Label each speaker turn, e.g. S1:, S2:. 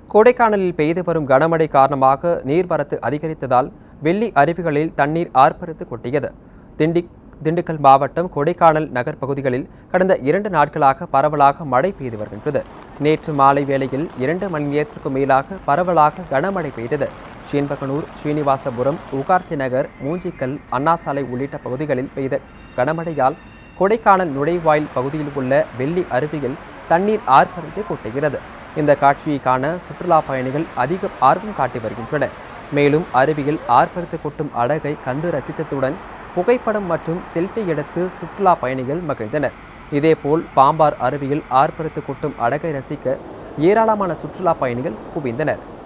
S1: கொடைக்கானலில் பெய்து வரும் கனமழை காரணமாக நீர்வரத்து அதிகரித்ததால் வெள்ளி அருவிகளில் தண்ணீர் ஆர்ப்பரித்து கொட்டியது திண்டி திண்டுக்கல் மாவட்டம் கொடைக்கானல் நகர் பகுதிகளில் கடந்த இரண்டு நாட்களாக பரவலாக மழை பெய்து வருகின்றது நேற்று மாலை வேளையில் இரண்டு மணி நேரத்திற்கும் மேலாக பரவலாக கனமழை பெய்தது ஸ்ரீன்பகனூர் ஸ்ரீனிவாசபுரம் உகார்த்தி நகர் மூஞ்சிக்கல் அண்ணாசாலை உள்ளிட்ட பகுதிகளில் பெய்த கனமழையால் கொடைக்கானல் நுழைவாயில் பகுதியில் உள்ள வெள்ளி அருவியில் தண்ணீர் ஆர்ப்பரித்து கொட்டுகிறது இந்த காட்சியை காண சுற்றுலா பயணிகள் அதிக ஆர்வம் காட்டி வருகின்றனர் மேலும் அருவியில் ஆர்ப்பரித்து கொட்டும் அழகை கண்டு ரசித்ததுடன் புகைப்படம் மற்றும் செல்ஃபி எடுத்து சுற்றுலா பயணிகள் மகிழ்ந்தனர் இதேபோல் பாம்பார் அருவியில் ஆர்ப்பரித்து கொட்டும் அழகை ரசிக்க ஏராளமான சுற்றுலா பயணிகள் குவிந்தனர்